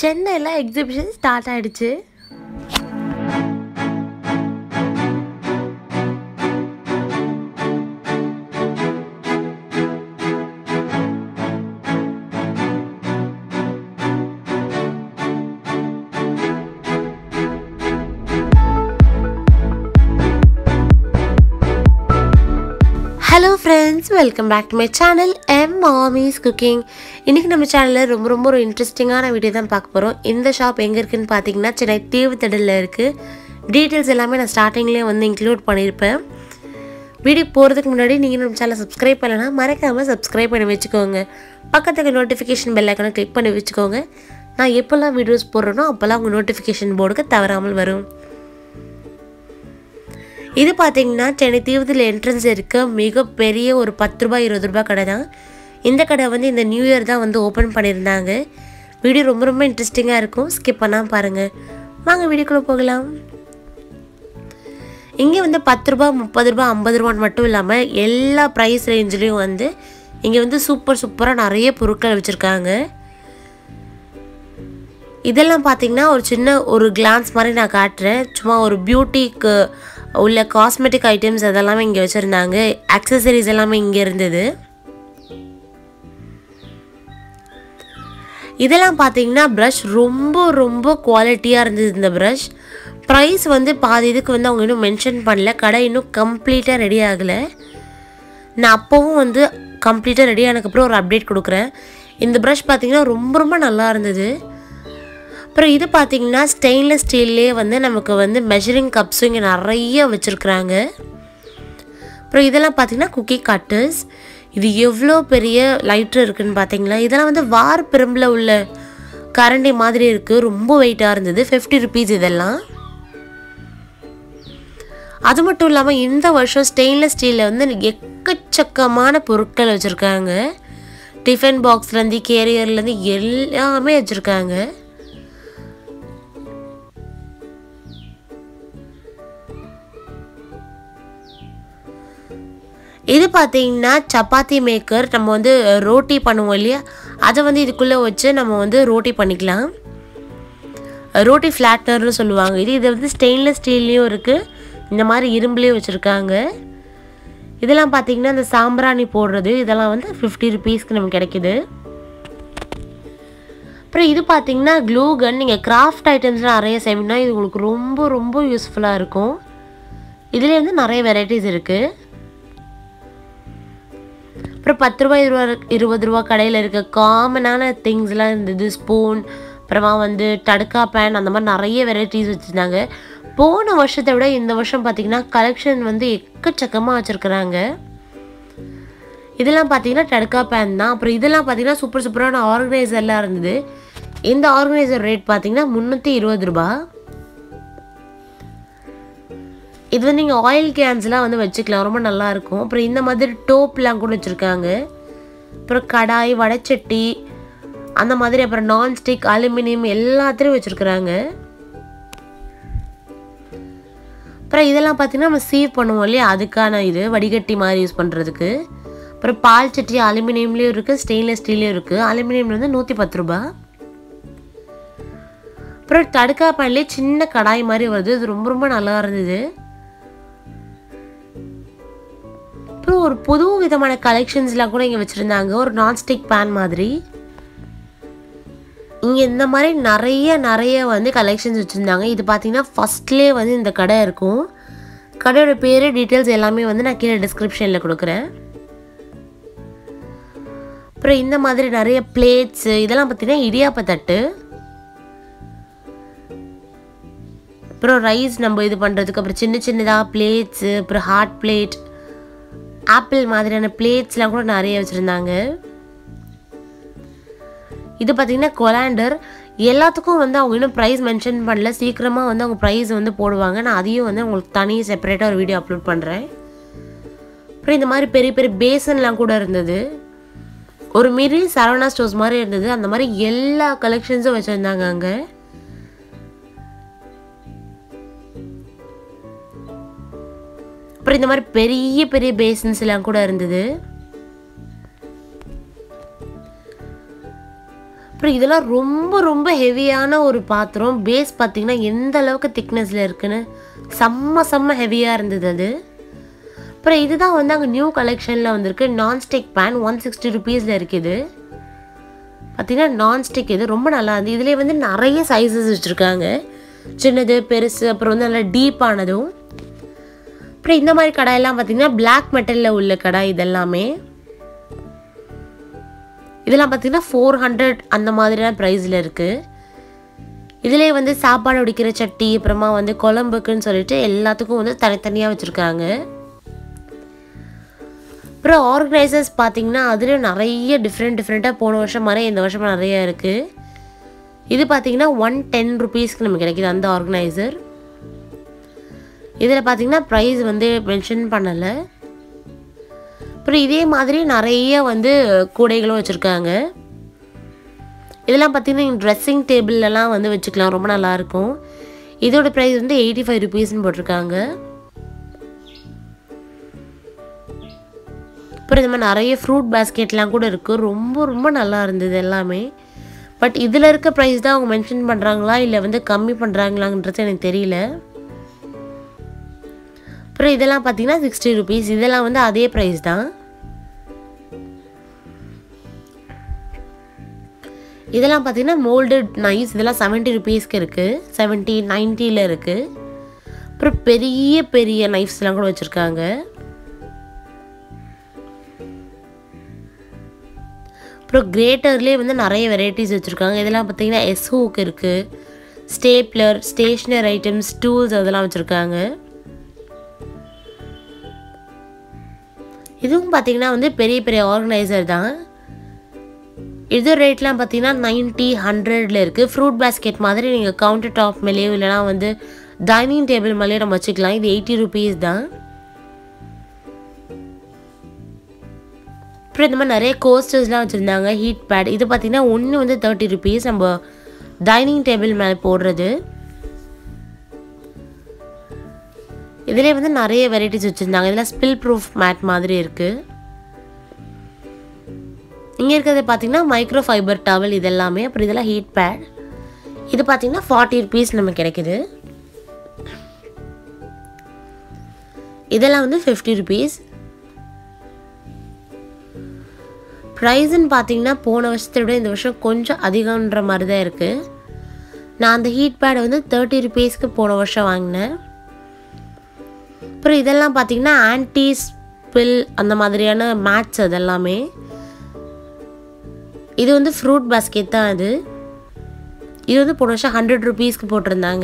சென்னையில் exhibition start ஆயிடுச்சு hello friends welcome back to my channel M mommy's cooking இன்றைக்கி நம்ம சேனலில் ரொம்ப ரொம்ப ஒரு இன்ட்ரெஸ்டிங்கான வீடியோ தான் பார்க்க போகிறோம் இந்த ஷாப் எங்கே இருக்குன்னு பார்த்தீங்கன்னா சென்னை தீவுத்திடலில் இருக்குது டீட்டெயில்ஸ் எல்லாமே நான் ஸ்டார்டிங்லேயே வந்து இன்க்ளூட் பண்ணியிருப்பேன் வீடியோ போகிறதுக்கு முன்னாடி நீங்கள் நம்ம சேனலை சப்ஸ்கிரைப் பண்ணலைன்னா மறக்காமல் சப்ஸ்கிரைப் பண்ணி வச்சுக்கோங்க பக்கத்துக்கு நோட்டிஃபிகேஷன் பெல் ஐக்கனை கிளிக் பண்ணி வச்சுக்கோங்க நான் எப்போல்லாம் வீடியோஸ் போடுறேனோ அப்போல்லாம் உங்கள் நோட்டிஃபிகேஷன் போர்டுக்கு தவறாமல் வரும் இது பார்த்தீங்கன்னா சென்னை தீவுத்தில் என்ட்ரன்ஸ் இருக்க மிகப்பெரிய ஒரு பத்து ரூபாய் இருபது ரூபாய் கடை தான் இந்த கடை வந்து இந்த நியூ இயர் தான் வந்து ஓப்பன் பண்ணியிருந்தாங்க வீடியோ ரொம்ப ரொம்ப இன்ட்ரெஸ்டிங்காக இருக்கும் ஸ்கிப் பண்ணாமல் பாருங்கள் வாங்க வீடியோக்குள்ளே போகலாம் இங்கே வந்து பத்து ரூபா முப்பது ரூபா ஐம்பது ரூபான்னு மட்டும் இல்லாமல் எல்லா ப்ரைஸ் ரேஞ்சிலையும் வந்து இங்கே வந்து சூப்பர் சூப்பராக நிறைய பொருட்கள் வச்சுருக்காங்க இதெல்லாம் பார்த்தீங்கன்னா ஒரு சின்ன ஒரு கிளான்ஸ் மாதிரி நான் காட்டுறேன் சும்மா ஒரு பியூட்டிக்கு உள்ள காஸ்மெட்டிக் ஐட்டம்ஸ் அதெல்லாமே இங்கே வச்சுருந்தாங்க அக்சசரிஸ் எல்லாமே இங்கே இருந்தது இதெல்லாம் பார்த்தீங்கன்னா ப்ரஷ் ரொம்ப ரொம்ப குவாலிட்டியாக இருந்தது இந்த ப்ரஷ் ப்ரைஸ் வந்து பாதி இதுக்கு வந்து அவங்க இன்னும் மென்ஷன் பண்ணல கடை இன்னும் கம்ப்ளீட்டாக ரெடி ஆகலை நான் அப்போவும் வந்து கம்ப்ளீட்டாக ரெடி ஆனதுக்கப்புறம் ஒரு அப்டேட் கொடுக்குறேன் இந்த ப்ரஷ் பார்த்தீங்கன்னா ரொம்ப ரொம்ப நல்லா இருந்தது அப்புறம் இது பார்த்தீங்கன்னா ஸ்டெயின்லெஸ் ஸ்டீல்லே வந்து நமக்கு வந்து மெஷரிங் கப்ஸும் இங்கே நிறைய வச்சுருக்குறாங்க அப்புறம் இதெல்லாம் பார்த்தீங்கன்னா குக்கி கட்டர்ஸ் இது எவ்வளோ பெரிய லைட்ரு இருக்குன்னு பார்த்தீங்களா இதெல்லாம் வந்து வார் பெரும்பில் உள்ள கரண்டி மாதிரி இருக்குது ரொம்ப வெயிட்டாக இருந்தது ஃபிஃப்டி ருபீஸ் இதெல்லாம் அது மட்டும் இல்லாமல் இந்த வருஷம் ஸ்டெயின்லெஸ் ஸ்டீலில் வந்து எக்கச்சக்கமான பொருட்கள் வச்சுருக்காங்க டிஃபன் பாக்ஸ்லேருந்து கேரியர்லேருந்து எல்லாமே வச்சுருக்காங்க இது பார்த்தீங்கன்னா சப்பாத்தி மேக்கர் நம்ம வந்து ரோட்டி பண்ணுவோம் இல்லையா அதை வந்து இதுக்குள்ளே வச்சு நம்ம வந்து ரோட்டி பண்ணிக்கலாம் ரோட்டி ஃப்ளாட்டர்னு சொல்லுவாங்க இது இது வந்து ஸ்டெயின்லெஸ் ஸ்டீல்லையும் இருக்குது இந்த மாதிரி இரும்புலேயும் வச்சுருக்காங்க இதெல்லாம் பார்த்தீங்கன்னா இந்த சாம்பிராணி போடுறது இதெல்லாம் வந்து ஃபிஃப்டி ருபீஸ்க்கு நமக்கு கிடைக்குது அப்புறம் இது பார்த்தீங்கன்னா க்ளூ கன் நீங்கள் கிராஃப்ட் ஐட்டம்ஸ்லாம் நிறைய செய்யணும்னா இது உங்களுக்கு ரொம்ப ரொம்ப யூஸ்ஃபுல்லாக இருக்கும் இதுலேயே வந்து நிறைய வெரைட்டிஸ் இருக்குது அப்புறம் பத்து ரூபா இருபது இருபது ரூபா கடையில் இருக்க காமனான திங்ஸ்லாம் இருந்தது ஸ்பூன் அப்புறமா வந்து தடுக்கா பேன் அந்த மாதிரி நிறைய வெரைட்டிஸ் வச்சுருந்தாங்க போன வருஷத்தை விட இந்த வருஷம் பார்த்திங்கன்னா கலெக்ஷன் வந்து எக்கச்சக்கமாக வச்சுருக்குறாங்க இதெல்லாம் பார்த்தீங்கன்னா டடுக்கா பேன் தான் அப்புறம் இதெல்லாம் பார்த்தீங்கன்னா சூப்பர் சூப்பரான ஆர்கனைசர்லாம் இருந்தது இந்த ஆர்கனைசர் ரேட் பார்த்தீங்கன்னா முந்நூற்றி இருபது ரூபா இது வந்து நீங்கள் ஆயில் கேன்ஸ்லாம் வந்து வச்சுக்கலாம் ரொம்ப நல்லாயிருக்கும் அப்புறம் இந்த மாதிரி டோப்லாம் கூட வச்சுருக்காங்க அப்புறம் கடாய் வடைச்சட்டி அந்த மாதிரி அப்புறம் நான்ஸ்டிக் அலுமினியம் எல்லாத்துலேயும் வச்சுருக்குறாங்க அப்புறம் இதெல்லாம் பார்த்தீங்கன்னா நம்ம சீவ் பண்ணுவோம் இல்லையா அதுக்கான இது வடிகட்டி மாதிரி யூஸ் பண்ணுறதுக்கு அப்புறம் பால் சட்டி அலுமினியம்லேயும் இருக்குது ஸ்டெயின்லெஸ் ஸ்டீல்லையும் இருக்குது அலுமினியம் வந்து நூற்றி பத்து ரூபா அப்புறம் தடுக்கா பேன்லேயே சின்ன கடாய் மாதிரி வருது இது ரொம்ப ரொம்ப நல்லா இருந்தது அப்புறம் ஒரு புது விதமான கலெக்ஷன்ஸ்லாம் கூட இங்கே வச்சுருந்தாங்க ஒரு நான்ஸ்டிக் பேன் மாதிரி இங்கே இந்த மாதிரி நிறைய நிறைய வந்து கலெக்ஷன்ஸ் வச்சுருந்தாங்க இது பார்த்தீங்கன்னா ஃபஸ்ட்லேயே வந்து இந்த கடை இருக்கும் கடையோட பேர் டீட்டெயில்ஸ் எல்லாமே வந்து நான் கீழே டிஸ்கிரிப்ஷனில் கொடுக்குறேன் அப்புறம் இந்த மாதிரி நிறைய பிளேட்ஸு இதெல்லாம் பார்த்தீங்கன்னா இடியாப்ப தட்டு அப்புறம் ரைஸ் நம்ம இது பண்ணுறதுக்கு அப்புறம் சின்ன சின்னதாக பிளேட்ஸு அப்புறம் ஹாட் பிளேட் ஆப்பிள் மாதிரியான பிளேட்ஸ்லாம் கூட நிறைய வச்சுருந்தாங்க இது பார்த்திங்கன்னா கொலாண்டர் எல்லாத்துக்கும் வந்து அவங்க இன்னும் ப்ரைஸ் மென்ஷன் பண்ணல சீக்கிரமாக வந்து அவங்க ப்ரைஸ் வந்து போடுவாங்க நான் அதையும் வந்து உங்களுக்கு தனி செப்பரேட்டாக ஒரு வீடியோ அப்லோட் பண்ணுறேன் அப்புறம் இந்த மாதிரி பெரிய பெரிய பேசன்லாம் கூட இருந்தது ஒரு மிரி சரவணா ஸ்டோர்ஸ் மாதிரி இருந்தது அந்த மாதிரி எல்லா கலெக்ஷன்ஸும் வச்சுருந்தாங்க அங்கே அப்புறம் இந்த மாதிரி பெரிய பெரிய பேசன்ஸ் எல்லாம் கூட இருந்தது அப்புறம் இதெல்லாம் ரொம்ப ரொம்ப ஹெவியான ஒரு பாத்திரம் பேஸ் பார்த்தீங்கன்னா எந்த அளவுக்கு திக்னஸில் இருக்குன்னு செம்ம செம்ம ஹெவியாக இருந்தது அது அப்புறம் இதுதான் வந்து அங்கே நியூ கலெக்ஷனில் வந்திருக்கு நான்ஸ்டிக் பேன் ஒன் சிக்ஸ்டி ருபீஸில் இருக்குது பார்த்தீங்கன்னா நான்ஸ்டிக் இது ரொம்ப நல்லா இருந்து இதுலேயே வந்து நிறைய சைஸஸ் வச்சுருக்காங்க சின்னது பெருசு அப்புறம் வந்து நல்லா டீப்பானதும் அப்புறம் இந்த மாதிரி கடாயெல்லாம் பார்த்தீங்கன்னா பிளாக் மெட்டலில் உள்ள கடாய் இதெல்லாமே இதெல்லாம் பார்த்தீங்கன்னா ஃபோர் ஹண்ட்ரட் அந்த மாதிரியான ப்ரைஸில் இருக்குது இதுலேயே வந்து சாப்பாடு உடிக்கிற சட்டி அப்புறமா வந்து குழம்புக்குன்னு சொல்லிட்டு எல்லாத்துக்கும் வந்து தனித்தனியாக வச்சுருக்காங்க அப்புறம் ஆர்கனைசர்ஸ் பார்த்தீங்கன்னா அதுலேயும் நிறைய டிஃப்ரெண்ட் டிஃப்ரெண்ட்டாக போன வருஷம் மாதிரி இந்த வருஷம் நிறைய இருக்குது இது பார்த்தீங்கன்னா ஒன் டென் ருபீஸ்க்கு நமக்கு கிடைக்கிது அந்த ஆர்கனைசர் இதில் பார்த்தீங்கன்னா ப்ரைஸ் வந்து மென்ஷன் பண்ணலை அப்புறம் இதே மாதிரி நிறைய வந்து கூடைகளும் வச்சுருக்காங்க இதெல்லாம் பார்த்தீங்கன்னா ட்ரெஸ்ஸிங் டேபிள்லலாம் வந்து வச்சுக்கலாம் ரொம்ப நல்லாயிருக்கும் இதோட ப்ரைஸ் வந்து எயிட்டி ஃபைவ் ருபீஸ்னு போட்டிருக்காங்க அப்புறம் இந்த மாதிரி நிறைய ஃப்ரூட் பேஸ்கெட்லாம் கூட இருக்குது ரொம்ப ரொம்ப நல்லா இருந்தது எல்லாமே பட் இதில் இருக்க ப்ரைஸ் தான் அவங்க மென்ஷன் பண்ணுறாங்களா இல்லை வந்து கம்மி பண்ணுறாங்களான்றது எனக்கு தெரியல அப்புறம் இதெல்லாம் பார்த்தீங்கன்னா சிக்ஸ்டி ருபீஸ் இதெல்லாம் வந்து அதே ப்ரைஸ் தான் இதெல்லாம் பார்த்தீங்கன்னா மோல்டட் நைஸ் இதெல்லாம் செவன்ட்டி ருபீஸ்க்கு இருக்குது செவன்ட்டி நைன்ட்டியில் இருக்குது அப்புறம் பெரிய பெரிய நைஃப்ஸ்லாம் கூட வச்சுருக்காங்க அப்புறம் கிரேட்டர்லேயே வந்து நிறைய வெரைட்டிஸ் வச்சுருக்காங்க இதெல்லாம் பார்த்தீங்கன்னா எஸ் ஹூக் இருக்குது ஸ்டேப்லர் ஸ்டேஷ்னரி ஐட்டம்ஸ் டூல்ஸ் அதெல்லாம் வச்சுருக்காங்க இதுவும் பார்த்தீங்கன்னா வந்து பெரிய பெரிய ஆர்கனைசர் தான் இது ரேட்லாம் பார்த்தீங்கன்னா நைன்ட்டி ஹண்ட்ரடில் இருக்குது ஃப்ரூட் பேஸ்கெட் மாதிரி நீங்கள் கவுண்டர் டாப் மேலேயோ இல்லைனா வந்து டைனிங் டேபிள் மேலேயோ நம்ம வச்சுக்கலாம் இது எயிட்டி ருபீஸ் தான் அப்புறம் இந்த மாதிரி நிறைய கோஸ்டர்ஸ்லாம் வச்சுருந்தாங்க ஹீட் பேட் இது பார்த்தீங்கன்னா ஒன்று வந்து தேர்ட்டி ருபீஸ் நம்ம டைனிங் டேபிள் மேலே போடுறது இதிலே வந்து நிறைய வெரைட்டிஸ் வச்சுருந்தாங்க இதெல்லாம் ஸ்பில் ப்ரூஃப் மேட் மாதிரி இருக்குது இங்கே இருக்கிறது பார்த்தீங்கன்னா மைக்ரோ ஃபைபர் டவல் இது எல்லாமே அப்புறம் இதெல்லாம் ஹீட் பேட் இது பார்த்தீங்கன்னா ஃபார்ட்டி ருபீஸ் நமக்கு கிடைக்குது இதெல்லாம் வந்து ஃபிஃப்டி ருபீஸ் ப்ரைஸுன்னு பார்த்தீங்கன்னா போன வருஷத்தை விட இந்த வருஷம் கொஞ்சம் அதிகன்ற மாதிரி தான் இருக்குது நான் அந்த ஹீட் பேடை வந்து தேர்ட்டி ருபீஸ்க்கு போன வருஷம் வாங்கினேன் அப்புறம் இதெல்லாம் பார்த்தீங்கன்னா ஆன்டி ஸ்பில் அந்த மாதிரியான மேட்ஸ் அதெல்லாமே இது வந்து ஃப்ரூட் பாஸ்கெட் தான் இது இது வந்து போன வருஷம் ஹண்ட்ரட் ருபீஸ்க்கு போட்டிருந்தாங்க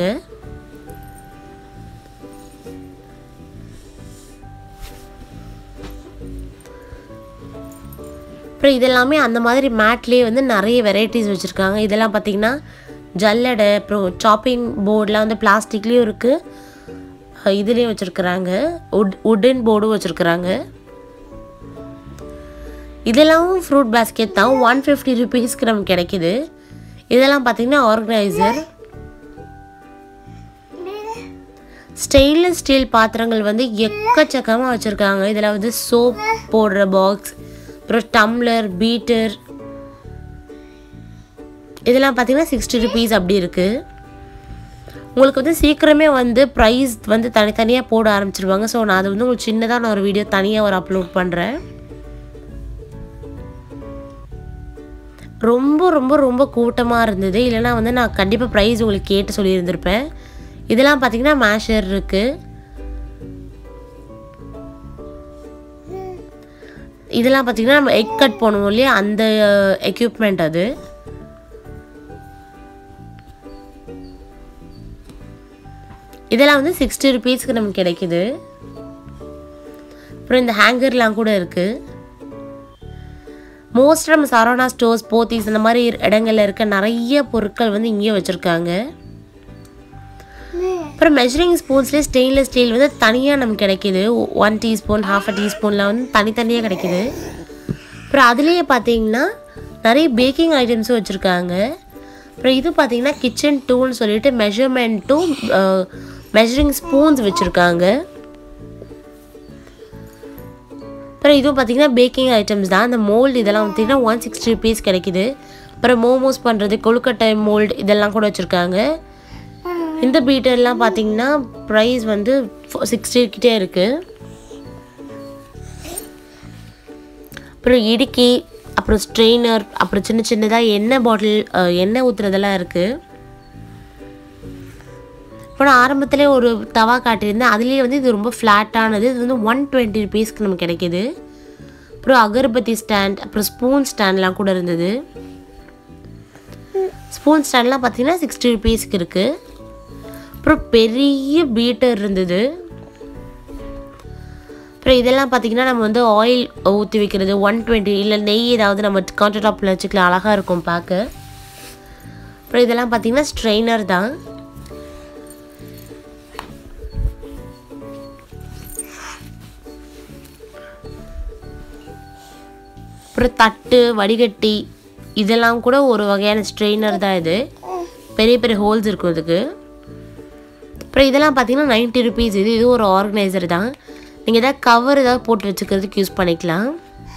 அப்புறம் இதெல்லாமே அந்த மாதிரி மேட்லேயே வந்து நிறைய வெரைட்டிஸ் வச்சுருக்காங்க இதெல்லாம் பார்த்தீங்கன்னா ஜல்லடை அப்புறம் சாப்பிங் போர்டெலாம் வந்து பிளாஸ்டிக்லேயும் இருக்குது இதுலேயும் வச்சுருக்குறாங்க உட் உட்டன் போர்டும் வச்சுருக்குறாங்க இதெல்லாம் ஃப்ரூட் பேஸ்கெட் தான் ஒன் ஃபிஃப்டி ருபீஸ்க்கு நமக்கு கிடைக்கிது இதெல்லாம் பார்த்தீங்கன்னா ஆர்கனைசர் ஸ்டெயின்லெஸ் ஸ்டீல் பாத்திரங்கள் வந்து எக்கச்சக்கமாக வச்சுருக்காங்க இதில் வந்து சோப் போடுற பாக்ஸ் அப்புறம் டம்ளர் பீட்டர் இதெல்லாம் பார்த்தீங்கன்னா சிக்ஸ்டி ருபீஸ் அப்படி இருக்குது உங்களுக்கு வந்து சீக்கிரமே வந்து ப்ரைஸ் வந்து தனித்தனியாக போட ஆரம்பிச்சிருவாங்க ஸோ நான் அதை வந்து உங்களுக்கு சின்னதாக நான் ஒரு வீடியோ தனியாக ஒரு அப்லோட் பண்ணுறேன் ரொம்ப ரொம்ப ரொம்ப கூட்டமாக இருந்தது இல்லைனா வந்து நான் கண்டிப்பாக ப்ரைஸ் உங்களுக்கு கேட்டு சொல்லியிருந்திருப்பேன் இதெல்லாம் பார்த்தீங்கன்னா மேஷர் இருக்குது இதெல்லாம் பார்த்தீங்கன்னா நம்ம எக் கட் பண்ணுவோம் இல்லையா அந்த எக்யூப்மெண்ட் அது இதெல்லாம் வந்து சிக்ஸ்டி ருபீஸ்க்கு நமக்கு கிடைக்குது அப்புறம் இந்த ஹேங்கர்லாம் கூட இருக்குது மோஸ்ட் நம்ம சரவணா ஸ்டோர்ஸ் போத்தீஸ் இந்த மாதிரி இடங்கள்ல இருக்க நிறைய பொருட்கள் வந்து இங்கேயே வச்சுருக்காங்க அப்புறம் மெஷரிங் ஸ்பூன்ஸ்லேயே ஸ்டெயின்லெஸ் ஸ்டீல் வந்து தனியாக நமக்கு கிடைக்கிது ஒன் டீஸ்பூன் ஹாஃப் அ டீஸ்பூன்லாம் வந்து தனித்தனியாக கிடைக்கிது அப்புறம் அதுலேயே பார்த்தீங்கன்னா நிறைய பேக்கிங் ஐட்டம்ஸும் வச்சுருக்காங்க அப்புறம் இது பார்த்தீங்கன்னா கிச்சன் டூல்னு சொல்லிட்டு மெஷர்மெண்ட்டும் மெஷரிங் ஸ்பூன்ஸ் வச்சுருக்காங்க அப்புறம் இதுவும் பார்த்தீங்கன்னா பேக்கிங் ஐட்டம்ஸ் தான் அந்த மோல்டு இதெல்லாம் பார்த்தீங்கன்னா ஒன் சிக்ஸ்டி ருபீஸ் கிடைக்குது அப்புறம் மோமோஸ் பண்ணுறது கொழுக்கட்டை மோல்டு இதெல்லாம் கூட வச்சுருக்காங்க இந்த பீட்டர்லாம் பார்த்தீங்கன்னா ப்ரைஸ் வந்து சிக்ஸ்டி கிட்டே இருக்குது அப்புறம் இடுக்கி அப்புறம் ஸ்ட்ரெயினர் அப்புறம் சின்ன சின்னதாக எண்ணெய் பாட்டில் எண்ணெய் ஊற்றுறதெல்லாம் இருக்குது இப்போ நான் ஆரம்பத்திலே ஒரு தவா காட்டியிருந்தேன் அதுலேயே வந்து இது ரொம்ப ஃப்ளாட்டானது இது வந்து ஒன் டுவெண்ட்டி ருபீஸ்க்கு நமக்கு கிடைக்கிது அப்புறம் அகர்பத்தி ஸ்டாண்ட் அப்புறம் ஸ்பூன் ஸ்டாண்ட்லாம் கூட இருந்தது ஸ்பூன் ஸ்டாண்ட்லாம் பார்த்தீங்கன்னா சிக்ஸ்டி ருபீஸ்க்கு இருக்குது அப்புறம் பெரிய பீட்டர் இருந்தது அப்புறம் இதெல்லாம் பார்த்தீங்கன்னா நம்ம வந்து ஆயில் ஊற்றி வைக்கிறது ஒன் டுவெண்ட்டி இல்லை நெய் ஏதாவது நம்ம கவுண்டர் டாப்பில் வச்சுக்கலாம் அழகாக இருக்கும் பார்க்க அப்புறம் இதெல்லாம் பார்த்தீங்கன்னா ஸ்ட்ரெயினர் தான் அப்புறம் தட்டு வடிகட்டி இதெல்லாம் கூட ஒரு வகையான ஸ்ட்ரெயினர் தான் இது பெரிய பெரிய ஹோல்ஸ் இருக்கும் இதுக்கு அப்புறம் இதெல்லாம் பார்த்தீங்கன்னா நைன்ட்டி ருபீஸ் இது இது ஒரு ஆர்கனைசர் தான் நீங்கள் எதாவது கவர் ஏதாவது போட்டு வச்சுக்கிறதுக்கு யூஸ் பண்ணிக்கலாம்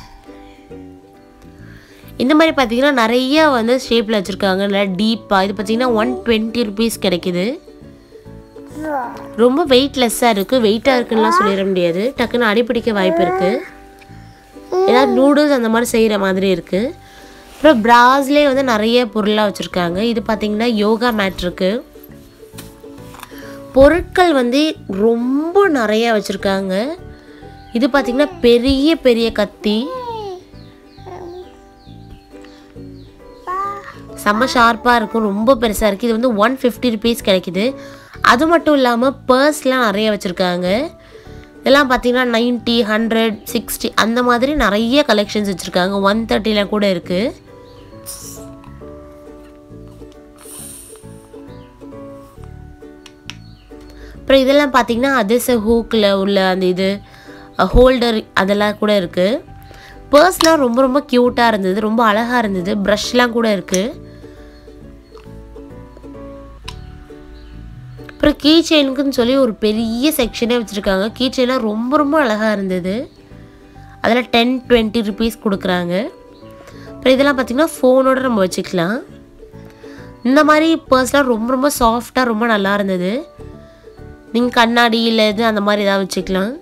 இந்த மாதிரி பார்த்தீங்கன்னா நிறைய வந்து ஷேப்பில் வச்சுருக்காங்க நல்லா டீப்பாக இது பார்த்தீங்கன்னா ஒன் டுவெண்ட்டி ருபீஸ் கிடைக்குது ரொம்ப வெயிட்லெஸ்ஸாக இருக்குது வெயிட்டாக இருக்குன்னுலாம் சொல்லிட முடியாது டக்குன்னு அடிப்பிடிக்க வாய்ப்பு இருக்குது ஏதாவது நூடுல்ஸ் அந்த மாதிரி செய்கிற மாதிரி இருக்குது அப்புறம் பிராஸ்லேயே வந்து நிறைய பொருளாக வச்சுருக்காங்க இது பார்த்தீங்கன்னா யோகா மேட் இருக்குது பொருட்கள் வந்து ரொம்ப நிறைய வச்சுருக்காங்க இது பார்த்திங்கன்னா பெரிய பெரிய கத்தி செம்ம ஷார்ப்பாக இருக்கும் ரொம்ப பெருசாக இருக்குது இது வந்து ஒன் ஃபிஃப்டி ருபீஸ் கிடைக்குது அது மட்டும் இல்லாமல் பர்ஸ்லாம் நிறைய வச்சுருக்காங்க இதெல்லாம் பார்த்தீங்கன்னா நைன்ட்டி ஹண்ட்ரட் சிக்ஸ்டி அந்த மாதிரி நிறைய கலெக்ஷன்ஸ் வச்சுருக்காங்க ஒன் தேர்ட்டியில் கூட இருக்குது அப்புறம் இதெல்லாம் பார்த்தீங்கன்னா அதிச ஹூக்கில் உள்ள அந்த இது ஹோல்டர் அதெல்லாம் கூட இருக்குது பர்ஸ்லாம் ரொம்ப ரொம்ப க்யூட்டாக இருந்தது ரொம்ப அழகாக இருந்தது ப்ரஷ்லாம் கூட இருக்குது அப்புறம் கீ செயினுக்குன்னு சொல்லி ஒரு பெரிய செக்ஷனே வச்சுருக்காங்க கீ செயின்லாம் ரொம்ப ரொம்ப அழகாக இருந்தது அதில் டென் டுவெண்ட்டி ருபீஸ் கொடுக்குறாங்க அப்புறம் இதெல்லாம் பார்த்திங்கன்னா ஃபோனோடு நம்ம வச்சுக்கலாம் இந்த மாதிரி பர்ஸ்லாம் ரொம்ப ரொம்ப சாஃப்டாக ரொம்ப நல்லா இருந்தது நீங்கள் கண்ணாடி இல்லை இது அந்த மாதிரி ஏதாவது வச்சுக்கலாம்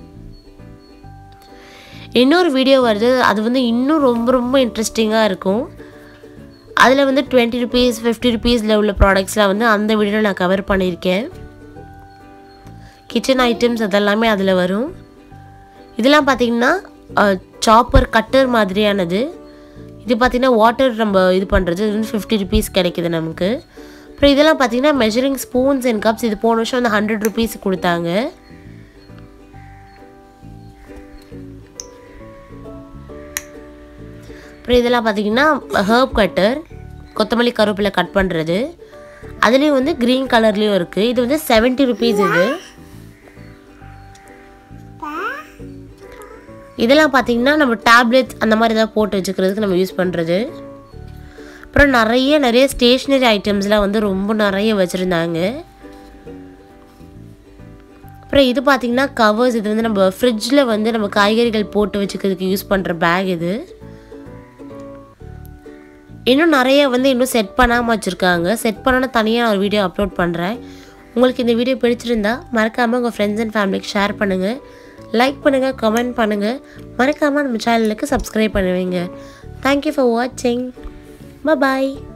இன்னொரு வீடியோ வருது அது வந்து இன்னும் ரொம்ப ரொம்ப இன்ட்ரெஸ்டிங்காக இருக்கும் அதில் வந்து டுவெண்ட்டி ருபீஸ் ஃபிஃப்டி ருபீஸில் உள்ள ப்ராடக்ட்ஸ்லாம் வந்து அந்த வீடியோவில் நான் கவர் பண்ணியிருக்கேன் கிச்சன் ஐட்டம்ஸ் அதெல்லாமே அதில் வரும் இதெல்லாம் பார்த்திங்கன்னா சாப்பர் கட்டர் மாதிரியானது இது பார்த்திங்கன்னா வாட்டர் நம்ம இது பண்ணுறது இது வந்து ஃபிஃப்டி ருபீஸ் கிடைக்குது நமக்கு அப்புறம் இதெல்லாம் பார்த்தீங்கன்னா மெஷரிங் ஸ்பூன்ஸ் அண்ட் கப்ஸ் இது போன வருஷம் வந்து ஹண்ட்ரட் ருபீஸ் கொடுத்தாங்க அப்புறம் இதெல்லாம் பார்த்தீங்கன்னா ஹர்ப் கட்டர் கொத்தமல்லி கருவேப்பிலை கட் பண்ணுறது அதுலேயும் வந்து க்ரீன் கலர்லேயும் இருக்குது இது வந்து செவன்ட்டி ருபீஸ் இது இதெல்லாம் பார்த்தீங்கன்னா நம்ம டேப்லெட்ஸ் அந்த மாதிரி ஏதாவது போட்டு வச்சுக்கிறதுக்கு நம்ம யூஸ் பண்ணுறது அப்புறம் நிறைய நிறைய ஸ்டேஷ்னரி ஐட்டம்ஸ்லாம் வந்து ரொம்ப நிறைய வச்சுருந்தாங்க அப்புறம் இது பார்த்திங்கன்னா கவர்ஸ் இது வந்து நம்ம ஃப்ரிட்ஜில் வந்து நம்ம காய்கறிகள் போட்டு வச்சுக்கிறதுக்கு யூஸ் பண்ணுற பேக் இது இன்னும் நிறைய வந்து இன்னும் செட் பண்ணாமல் வச்சுருக்காங்க செட் பண்ணனா தனியாக நான் ஒரு வீடியோ அப்லோட் பண்ணுறேன் உங்களுக்கு இந்த வீடியோ பிடிச்சிருந்தா மறக்காமல் உங்கள் ஃப்ரெண்ட்ஸ் அண்ட் ஃபேமிலிக்கு ஷேர் பண்ணுங்கள் லைக் பண்ணுங்கள் கமெண்ட் பண்ணுங்கள் மறக்காமல் நம்ம சேனலுக்கு சப்ஸ்கிரைப் பண்ணுவீங்க தேங்க்யூ ஃபார் வாட்சிங் Bye bye.